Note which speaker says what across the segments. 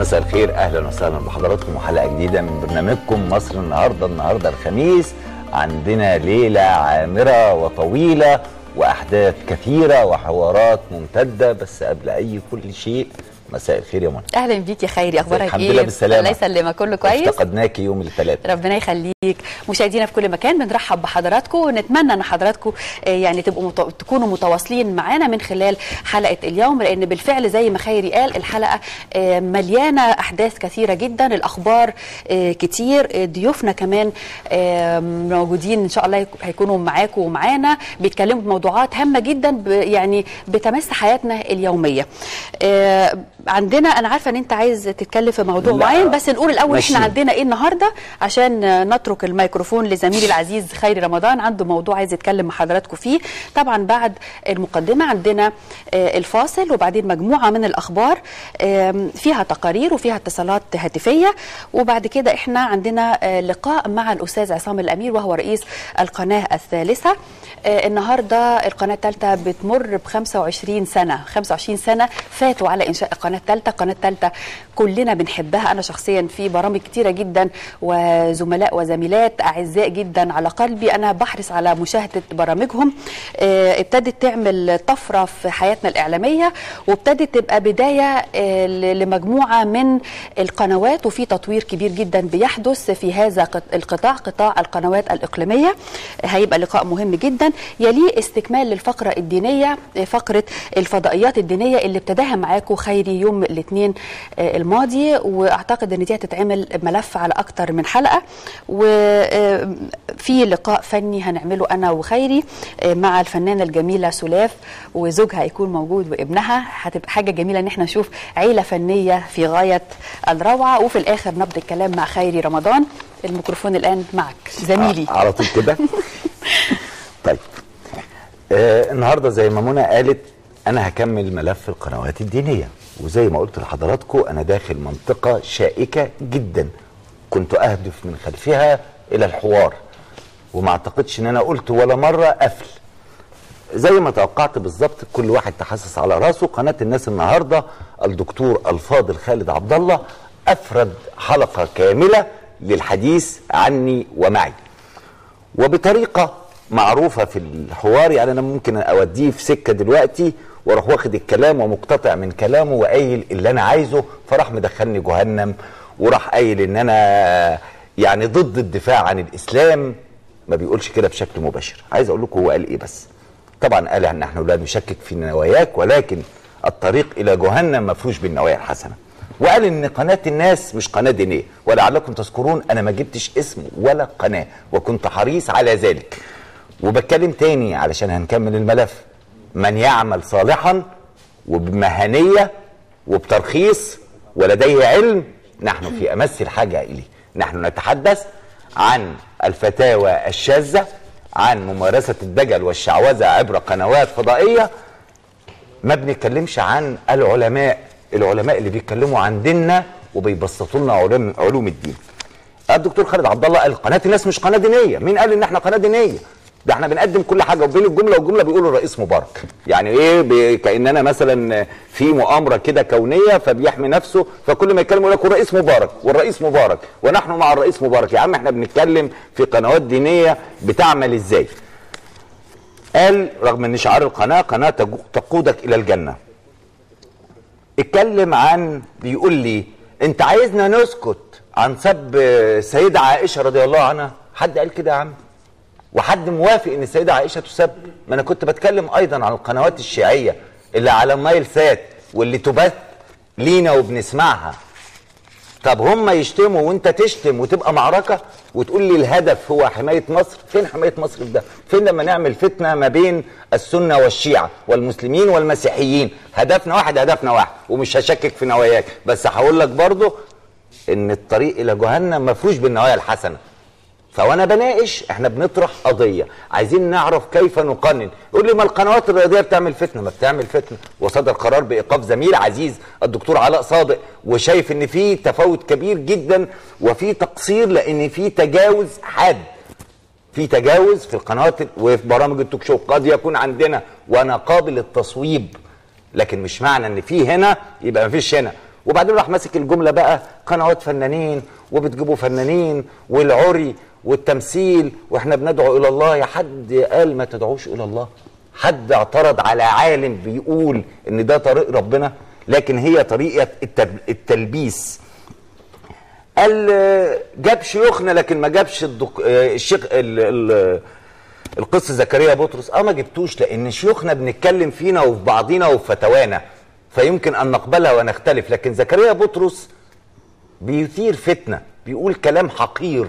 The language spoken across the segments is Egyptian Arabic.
Speaker 1: مساء الخير اهلا وسهلا بحضراتكم وحلقه جديده من برنامجكم مصر النهارده النهارده الخميس عندنا ليله عامره وطويله واحداث كثيره وحوارات ممتده بس قبل اي كل شيء مساء الخير يا منى
Speaker 2: اهلا بيك يا خيري اخبارك
Speaker 1: الحمد
Speaker 2: ايه
Speaker 1: لله بالسلامة.
Speaker 2: الله يسلمك كله كويس
Speaker 1: افتقدناك يوم الثلاث
Speaker 2: ربنا يخليك مشاهدينا في كل مكان بنرحب بحضراتكم ونتمنى ان حضراتكم آه، يعني تبقوا مت... تكونوا متواصلين معانا من خلال حلقه اليوم لان بالفعل زي ما خيري قال الحلقه آه، مليانه احداث كثيره جدا الاخبار آه، كتير آه، ضيوفنا كمان آه، موجودين ان شاء الله يك- هيكونوا معاكم ومعانا بيتكلموا بموضوعات هامه جدا ب... يعني بتمس حياتنا اليوميه آه، عندنا انا عارفه ان انت عايز تتكلم في موضوع
Speaker 1: لا.
Speaker 2: معين بس نقول الاول
Speaker 1: ماشي.
Speaker 2: احنا عندنا ايه النهارده عشان آه، نترك الميكروفون لزميلي العزيز خيري رمضان عنده موضوع عايز يتكلم مع حضراتكم فيه طبعا بعد المقدمه عندنا آه، الفاصل وبعدين مجموعه من الاخبار آم، فيها تقارير وفيها اتصالات هاتفيه وبعد كده احنا عندنا آه، لقاء مع الاستاذ عصام الامير وهو رئيس القناه الثالثه آه، النهارده القناه الثالثه بتمر ب 25 سنه 25 سنه فاتوا على انشاء القناه الثالثه القناه الثالثه كلنا بنحبها انا شخصيا في برامج كتيره جدا وزملاء وزميلات اعزاء جدا على قلبي انا بحرص على مشاهده برامجهم آه، ابتدت تعمل طفره في حياتنا الاعلاميه وابتدت تبقى بدايه آه، ل- لمجموعه من القنوات وفي تطوير كبير جدا بيحدث في هذا قط- القطاع قطاع القنوات الاقليميه هيبقى لقاء مهم جدا يليه استكمال للفقره الدينيه آه، فقره الفضائيات الدينيه اللي ابتداها معاكم خيري يوم الاثنين آه، الماضي واعتقد ان دي هتتعمل ملف على اكتر من حلقه وفي لقاء فني هنعمله انا وخيري آه، مع الفنانه الجميله سلاف وزوجها هيكون موجود وابنها هتبقى حاجه جميله ان احنا نشوف عيله فنيه في غايه الروعه وفي الاخر نبدا الكلام مع خيري رمضان الميكروفون الان معك زميلي
Speaker 1: ع- على طول كده طيب آه النهارده زي ما منى قالت انا هكمل ملف القنوات الدينيه وزي ما قلت لحضراتكم انا داخل منطقه شائكه جدا كنت اهدف من خلفها الى الحوار وما اعتقدش ان انا قلت ولا مره قفل زي ما توقعت بالظبط كل واحد تحسس على راسه قناه الناس النهارده الدكتور الفاضل خالد عبد الله افرد حلقه كامله للحديث عني ومعي وبطريقه معروفه في الحوار يعني انا ممكن اوديه في سكه دلوقتي واروح واخد الكلام ومقتطع من كلامه وقايل اللي انا عايزه فراح مدخلني جهنم وراح قايل ان انا يعني ضد الدفاع عن الاسلام ما بيقولش كده بشكل مباشر عايز اقول لكم هو قال ايه بس طبعا قال ان احنا لا نشكك في نواياك ولكن الطريق الى جهنم مفروش بالنوايا الحسنه وقال ان قناه الناس مش قناه دينيه ولعلكم تذكرون انا ما جبتش اسم ولا قناه وكنت حريص على ذلك وبتكلم تاني علشان هنكمل الملف من يعمل صالحا وبمهنيه وبترخيص ولديه علم نحن في امس الحاجه اليه نحن نتحدث عن الفتاوى الشاذه عن ممارسه الدجل والشعوذه عبر قنوات فضائيه ما بنتكلمش عن العلماء العلماء اللي بيتكلموا عن ديننا وبيبسطوا لنا علوم علوم الدين الدكتور خالد عبد الله قال قناه الناس مش قناه دينيه مين قال ان احنا قناه دينيه ده احنا بنقدم كل حاجه وبين الجمله والجمله بيقولوا الرئيس مبارك يعني ايه ب- كاننا مثلا في مؤامره كده كونيه فبيحمي نفسه فكل ما يتكلم يقول لك الرئيس مبارك والرئيس مبارك ونحن مع الرئيس مبارك يا عم احنا بنتكلم في قنوات دينيه بتعمل ازاي قال رغم ان شعار القناه قناه تجو- تقودك الى الجنه اتكلم عن بيقول لي انت عايزنا نسكت عن سب السيده عائشه رضي الله عنها حد قال كده يا عم وحد موافق ان السيده عائشه تسب ما انا كنت بتكلم ايضا عن القنوات الشيعيه اللي على مايل سات واللي تبث لينا وبنسمعها طب هم يشتموا وانت تشتم وتبقى معركه وتقول لي الهدف هو حمايه مصر فين حمايه مصر في ده فين لما نعمل فتنه ما بين السنه والشيعه والمسلمين والمسيحيين هدفنا واحد هدفنا واحد ومش هشكك في نواياك بس هقول لك برضه ان الطريق الى جهنم مفروش بالنوايا الحسنه فوانا بناقش احنا بنطرح قضيه عايزين نعرف كيف نقنن يقول لي ما القنوات الرياضيه بتعمل فتنه ما بتعمل فتنه وصدر قرار بايقاف زميل عزيز الدكتور علاء صادق وشايف ان في تفاوت كبير جدا وفي تقصير لان في تجاوز حاد في تجاوز في القنوات وفي برامج التوك شو قد يكون عندنا وانا قابل التصويب لكن مش معنى ان في هنا يبقى ما فيش هنا وبعدين راح ماسك الجمله بقى قنوات فنانين وبتجيبوا فنانين والعري والتمثيل واحنا بندعو الى الله يا حد قال ما تدعوش الى الله حد اعترض على عالم بيقول ان ده طريق ربنا لكن هي طريقه التب- التلبيس قال آه، جاب شيوخنا لكن ما جابش الدك... آه، الشيخ ال... ال... القس زكريا بطرس اه ما جبتوش لان شيوخنا بنتكلم فينا وفي بعضينا وفي فتوانا فيمكن ان نقبلها ونختلف لكن زكريا بطرس بيثير فتنه بيقول كلام حقير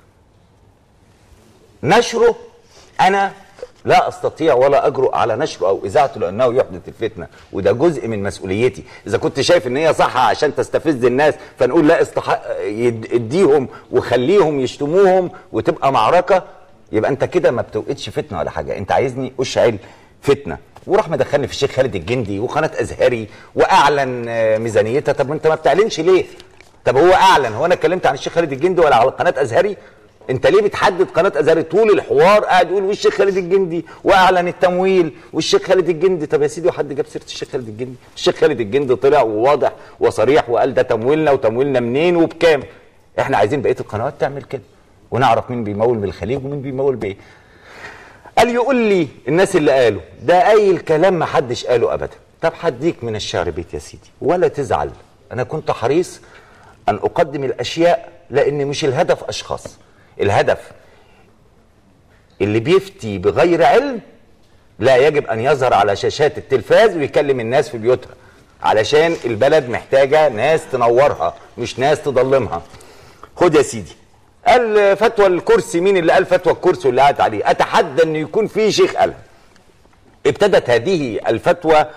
Speaker 1: نشره انا لا استطيع ولا اجرؤ على نشره او اذاعته لانه يحدث الفتنه وده جزء من مسؤوليتي اذا كنت شايف ان هي صح عشان تستفز الناس فنقول لا استحق يد- اديهم وخليهم يشتموهم وتبقى معركه يبقى انت كده ما بتوقتش فتنه ولا حاجه انت عايزني اشعل فتنه وراح مدخلني في الشيخ خالد الجندي وقناه ازهري واعلن آه، ميزانيتها طب انت ما بتعلنش ليه طب هو اعلن هو انا اتكلمت عن الشيخ خالد الجندي ولا على قناه ازهري انت ليه بتحدد قناه ازهري طول الحوار قاعد يقول والشيخ خالد الجندي واعلن التمويل والشيخ خالد الجندي طب يا سيدي وحد جاب سيره الشيخ خالد الجندي الشيخ خالد الجندي طلع وواضح وصريح وقال ده تمويلنا وتمويلنا منين وبكام احنا عايزين بقيه القنوات تعمل كده ونعرف مين بيمول بالخليج ومين بيمول بايه قال يقول لي الناس اللي قالوا ده اي الكلام ما حدش قاله ابدا طب هديك من الشعر بيت يا سيدي ولا تزعل انا كنت حريص ان اقدم الاشياء لان مش الهدف اشخاص الهدف اللي بيفتي بغير علم لا يجب ان يظهر على شاشات التلفاز ويكلم الناس في بيوتها علشان البلد محتاجه ناس تنورها مش ناس تضلمها خد يا سيدي قال فتوى الكرسي مين اللي قال فتوى الكرسي واللي قعد عليه اتحدى ان يكون في شيخ قالها ابتدت هذه الفتوى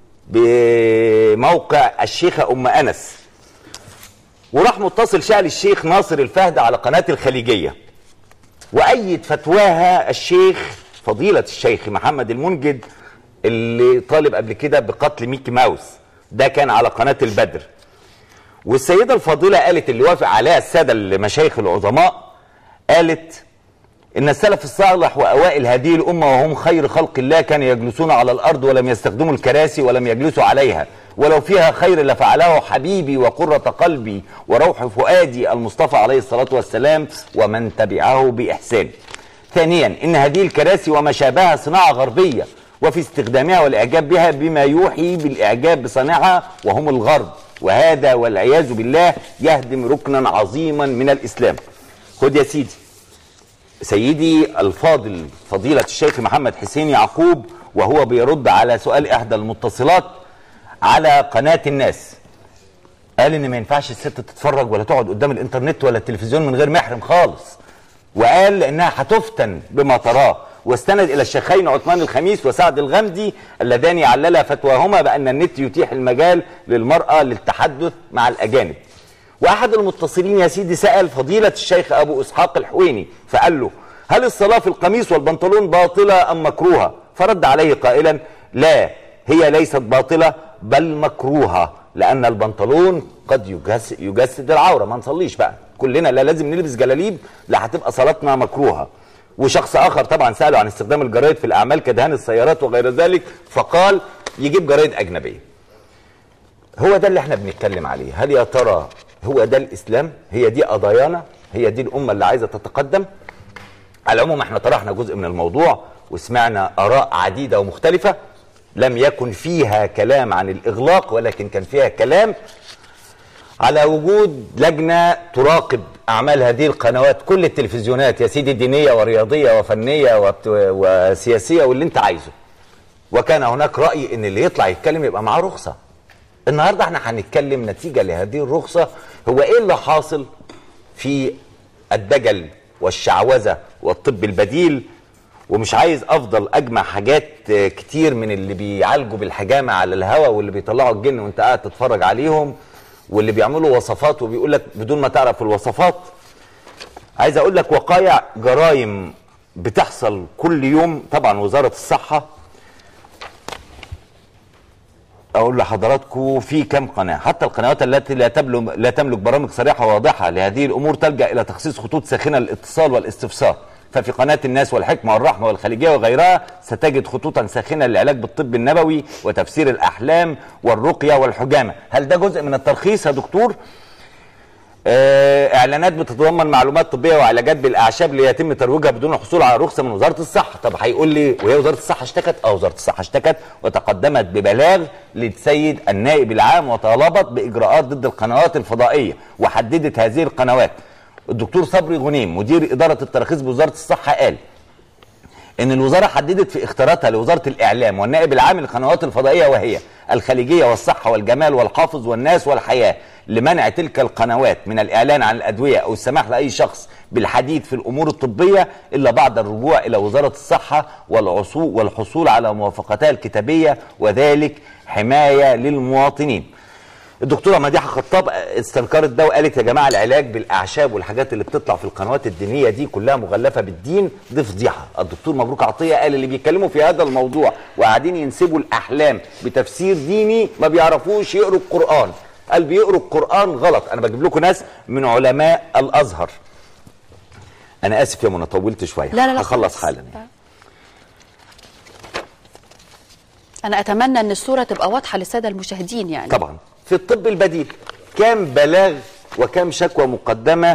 Speaker 1: بموقع الشيخة أم أنس وراح متصل شعل الشيخ ناصر الفهد على قناة الخليجية وأيد فتواها الشيخ فضيلة الشيخ محمد المنجد اللي طالب قبل كده بقتل ميكي ماوس ده كان على قناة البدر والسيدة الفاضلة قالت اللي وافق عليها السادة المشايخ العظماء قالت إن السلف الصالح وأوائل هذه الأمة وهم خير خلق الله كانوا يجلسون على الأرض ولم يستخدموا الكراسي ولم يجلسوا عليها ولو فيها خير لفعله حبيبي وقرة قلبي وروح فؤادي المصطفى عليه الصلاة والسلام ومن تبعه بإحسان ثانيا إن هذه الكراسي وما شابهها صناعة غربية وفي استخدامها والإعجاب بها بما يوحي بالإعجاب بصانعها وهم الغرب وهذا والعياذ بالله يهدم ركنا عظيما من الإسلام خد يا سيدي سيدي الفاضل فضيلة الشيخ محمد حسين يعقوب وهو بيرد على سؤال إحدى المتصلات على قناة الناس قال إن ما ينفعش الست تتفرج ولا تقعد قدام الإنترنت ولا التلفزيون من غير محرم خالص وقال لأنها هتفتن بما تراه واستند إلى الشيخين عثمان الخميس وسعد الغمدي اللذان عللا فتواهما بأن النت يتيح المجال للمرأة للتحدث مع الأجانب واحد المتصلين يا سيدي سال فضيله الشيخ ابو اسحاق الحويني فقال له هل الصلاه في القميص والبنطلون باطله ام مكروهه فرد عليه قائلا لا هي ليست باطله بل مكروهه لان البنطلون قد يجس يجسد العوره ما نصليش بقى كلنا لا لازم نلبس جلاليب لا هتبقى صلاتنا مكروهه وشخص اخر طبعا ساله عن استخدام الجرايد في الاعمال كدهان السيارات وغير ذلك فقال يجيب جرايد اجنبيه هو ده اللي احنا بنتكلم عليه هل يا ترى هو ده الاسلام هي دي قضايانا هي دي الامه اللي عايزه تتقدم على العموم احنا طرحنا جزء من الموضوع وسمعنا اراء عديده ومختلفه لم يكن فيها كلام عن الاغلاق ولكن كان فيها كلام على وجود لجنه تراقب اعمال هذه القنوات كل التلفزيونات يا سيدي دينيه ورياضيه وفنيه وبت- وسياسيه واللي انت عايزه وكان هناك راي ان اللي يطلع يتكلم يبقى معاه رخصه النهارده احنا هنتكلم نتيجه لهذه الرخصه هو ايه اللي حاصل في الدجل والشعوذه والطب البديل ومش عايز افضل اجمع حاجات آه، كتير من اللي بيعالجوا بالحجامه على الهوا واللي بيطلعوا الجن وانت قاعد تتفرج عليهم واللي بيعملوا وصفات وبيقول لك بدون ما تعرف الوصفات عايز اقول لك وقائع جرائم بتحصل كل يوم طبعا وزاره الصحه اقول لحضراتكم في كم قناه حتى القنوات التي لا تملك لا تملك برامج صريحه واضحه لهذه الامور تلجا الى تخصيص خطوط ساخنه للاتصال والاستفسار ففي قناة الناس والحكمة والرحمة والخليجية وغيرها ستجد خطوطا ساخنة للعلاج بالطب النبوي وتفسير الأحلام والرقية والحجامة هل ده جزء من الترخيص يا دكتور؟ آه، اعلانات بتتضمن معلومات طبيه وعلاجات بالاعشاب ليتم ترويجها بدون الحصول على رخصه من وزاره الصحه طب هيقول لي وهي وزاره الصحه اشتكت اه وزاره الصحه اشتكت وتقدمت ببلاغ للسيد النائب العام وطالبت باجراءات ضد القنوات الفضائيه وحددت هذه القنوات الدكتور صبري غنيم مدير اداره التراخيص بوزاره الصحه قال ان الوزاره حددت في اختياراتها لوزاره الاعلام والنائب العام للقنوات الفضائيه وهي الخليجيه والصحه والجمال والحافظ والناس والحياه لمنع تلك القنوات من الاعلان عن الادويه او السماح لاي شخص بالحديث في الامور الطبيه الا بعد الرجوع الى وزاره الصحه والعصو والحصول على موافقتها الكتابيه وذلك حمايه للمواطنين. الدكتوره مديحه خطاب استنكرت ده وقالت يا جماعه العلاج بالاعشاب والحاجات اللي بتطلع في القنوات الدينيه دي كلها مغلفه بالدين دي فضيحه الدكتور مبروك عطيه قال اللي بيتكلموا في هذا الموضوع وقاعدين ينسبوا الاحلام بتفسير ديني ما بيعرفوش يقروا القران قال بيقروا القران غلط انا بجيب لكم ناس من علماء الازهر انا اسف يا منى طولت شويه
Speaker 2: لا لا لا
Speaker 1: هخلص
Speaker 2: خلاص.
Speaker 1: حالا
Speaker 2: انا اتمنى ان الصوره تبقى واضحه للساده المشاهدين يعني
Speaker 1: طبعا في الطب البديل كام بلاغ وكام شكوى مقدمه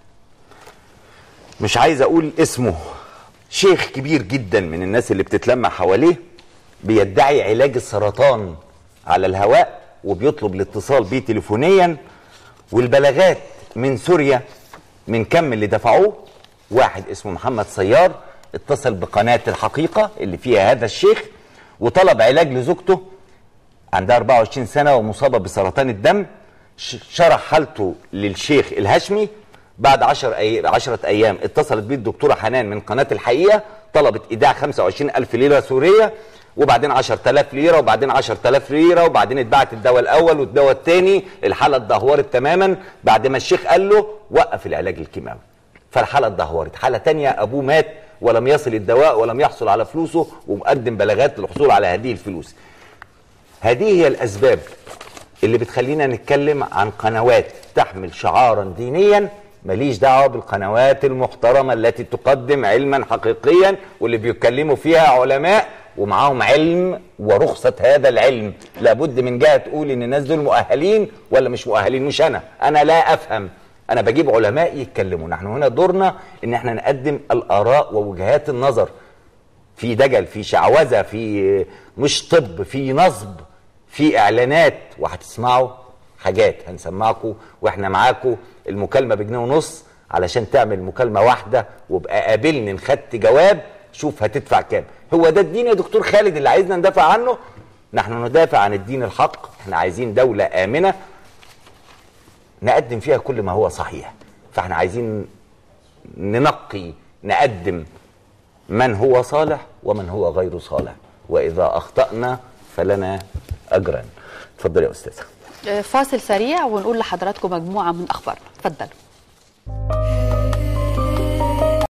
Speaker 1: مش عايز اقول اسمه شيخ كبير جدا من الناس اللي بتتلمع حواليه بيدعي علاج السرطان على الهواء وبيطلب الاتصال بيه تليفونيا والبلاغات من سوريا من كم اللي دفعوه واحد اسمه محمد سيار اتصل بقناة الحقيقة اللي فيها هذا الشيخ وطلب علاج لزوجته عندها 24 سنة ومصابة بسرطان الدم ش- شرح حالته للشيخ الهاشمي بعد 10 أي... 10 أيام اتصلت بيه الدكتورة حنان من قناة الحقيقة طلبت إيداع 25 ألف ليرة سورية وبعدين 10000 ليرة وبعدين 10000 ليرة وبعدين اتبعت الدواء الأول والدواء الثاني الحالة اتدهورت تماما بعد ما الشيخ قال له وقف العلاج الكيماوي فالحالة اتدهورت حالة تانية أبوه مات ولم يصل الدواء ولم يحصل على فلوسه ومقدم بلاغات للحصول على هذه الفلوس هذه هي الاسباب اللي بتخلينا نتكلم عن قنوات تحمل شعارا دينيا ماليش دعوه بالقنوات المحترمه التي تقدم علما حقيقيا واللي بيتكلموا فيها علماء ومعاهم علم ورخصه هذا العلم لابد من جهه تقول ان الناس دول مؤهلين ولا مش مؤهلين مش انا انا لا افهم انا بجيب علماء يتكلموا نحن هنا دورنا ان احنا نقدم الاراء ووجهات النظر في دجل في شعوذه في مش طب في نصب في اعلانات وهتسمعوا حاجات هنسمعكم واحنا معاكم المكالمه بجنيه ونص علشان تعمل مكالمه واحده وابقى قابلني ان خدت جواب شوف هتدفع كام هو ده الدين يا دكتور خالد اللي عايزنا ندافع عنه نحن ندافع عن الدين الحق احنا عايزين دوله امنه نقدم فيها كل ما هو صحيح فاحنا عايزين ننقي نقدم من هو صالح ومن هو غير صالح واذا اخطانا فلنا اجرا اتفضل يا استاذه
Speaker 2: آه، فاصل سريع ونقول لحضراتكم مجموعه من اخبارنا اتفضلوا